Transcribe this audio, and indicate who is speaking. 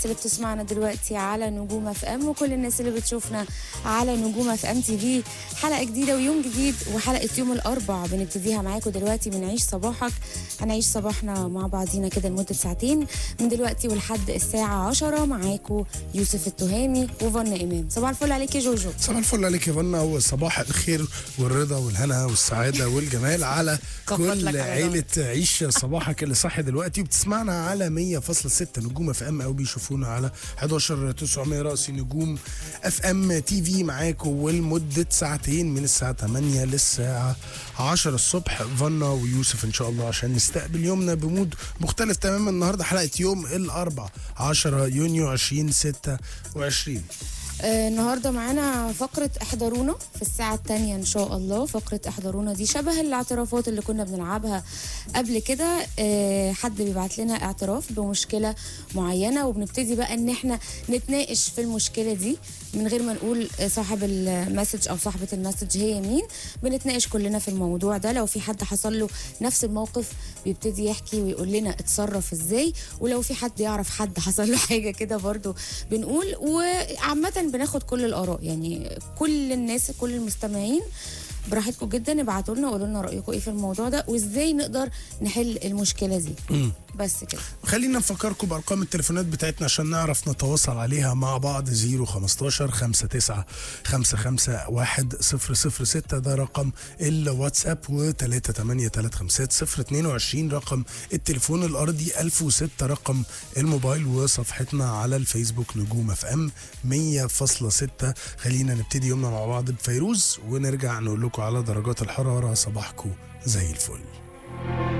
Speaker 1: اللي بتسمعنا دلوقتي على نجوم اف ام وكل الناس اللي بتشوفنا على نجوم اف ام تي في حلقه جديده ويوم جديد وحلقه يوم الاربع بنبتديها معاكم دلوقتي من عيش صباحك هنعيش صباحنا مع بعضينا كده لمده ساعتين من دلوقتي ولحد الساعه 10 معاكم يوسف التهامي وفنا امام صباح الفل عليك يا جوجو
Speaker 2: صباح الفل عليك يا فنا وصباح الخير والرضا والهنا والسعادة والجمال على
Speaker 1: كفت
Speaker 2: كل
Speaker 1: لك على
Speaker 2: عيلة عيش صباحك اللي صاحي دلوقتي وبتسمعنا على 100.6 نجوم اف ام او بيشوفونا على 11 900 رأسي نجوم اف ام تي في معاكم ولمدة ساعتين من الساعة 8 للساعة 10 الصبح فنا ويوسف ان شاء الله عشان نستقبل يومنا بمود مختلف تماما النهارده حلقة يوم الاربع 10 يونيو 2026
Speaker 1: آه، النهارده معانا فقرة احضرونا في الساعة التانية إن شاء الله فقرة احضرونا دي شبه الاعترافات اللي كنا بنلعبها قبل كده آه، حد بيبعت لنا اعتراف بمشكلة معينة وبنبتدي بقى إن إحنا نتناقش في المشكلة دي من غير ما نقول آه، صاحب المسج أو صاحبة المسج هي مين بنتناقش كلنا في الموضوع ده لو في حد حصل له نفس الموقف بيبتدي يحكي ويقول لنا اتصرف ازاي ولو في حد يعرف حد حصل له حاجة كده برضو بنقول وعامة بناخد كل الآراء يعني كل الناس كل المستمعين براحتكم جدا ابعتوا لنا وقولوا لنا رأيكم ايه في الموضوع ده وازاي نقدر نحل المشكلة دي بس كده
Speaker 2: خلينا نفكركم بارقام التليفونات بتاعتنا عشان نعرف نتواصل عليها مع بعض 015 59 55 1006 ده رقم الواتساب و 3835022 رقم التليفون الارضي 1006 رقم الموبايل وصفحتنا على الفيسبوك نجوم اف ام 100.6 خلينا نبتدي يومنا مع بعض بفيروز ونرجع نقول لكم على درجات الحراره صباحكم زي الفل